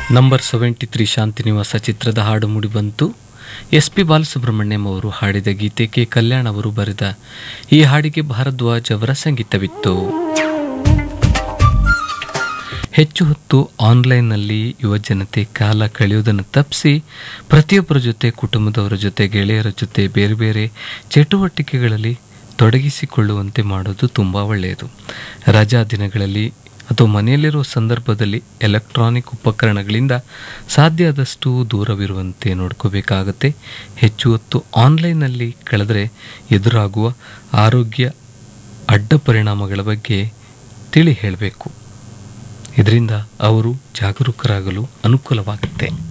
number seventy three ಶಾಂತಿನಿವಾಸ ಚಿತ್ರದ ಹಾಡು ಮೂಡಿಬಂತು ಎಸ್ ಪಿ ಬಾಲಸುಬ್ರಹ್ಮಣ್ಯಂ ಅವರು ಹಾಡಿದ ಗೀತೆ ಕೆ ಕಲ್ಯಾಣ್ ಅವರು ಬರೆದ ಈ ಹಾಡಿಗೆ ಭಾರದ್ವಾಜ್ ಅವರ ಸಂಗೀತವಿತ್ತು ಹೆಚ್ಚು ಹೊತ್ತು ಆನ್ಲೈನ್ನಲ್ಲಿ ಯುವಜನತೆ ಕಾಲ ಕಳೆಯುವುದನ್ನು ತಪ್ಪಿಸಿ ಪ್ರತಿಯೊಬ್ಬರ ಜೊತೆ ಕುಟುಂಬದವರ ಜೊತೆ ಗೆಳೆಯರ ಜೊತೆ ಬೇರೆ ಬೇರೆ ಚಟುವಟಿಕೆಗಳಲ್ಲಿ ತೊಡಗಿಸಿಕೊಳ್ಳುವಂತೆ ಮಾಡೋದು ತುಂಬ ಒಳ್ಳೆಯದು ರಜಾ ದಿನಗಳಲ್ಲಿ ಅಥವಾ ಮನೆಯಲ್ಲಿರುವ ಸಂದರ್ಭದಲ್ಲಿ ಎಲೆಕ್ಟ್ರಾನಿಕ್ ಉಪಕರಣಗಳಿಂದ ಸಾಧ್ಯ ಆದಷ್ಟು ದೂರವಿರುವಂತೆ ನೋಡ್ಕೋಬೇಕಾಗತ್ತೆ ಹೆಚ್ಚು ಹೊತ್ತು ಆನ್ಲೈನ್ನಲ್ಲಿ ಕಳೆದರೆ ಎದುರಾಗುವ ಆರೋಗ್ಯ ಅಡ್ಡ ಪರಿಣಾಮಗಳ ಬಗ್ಗೆ ತಿಳಿ ಹೇಳಬೇಕು ಇದರಿಂದ ಅವರು ಜಾಗರೂಕರಾಗಲು ಅನುಕೂಲವಾಗುತ್ತೆ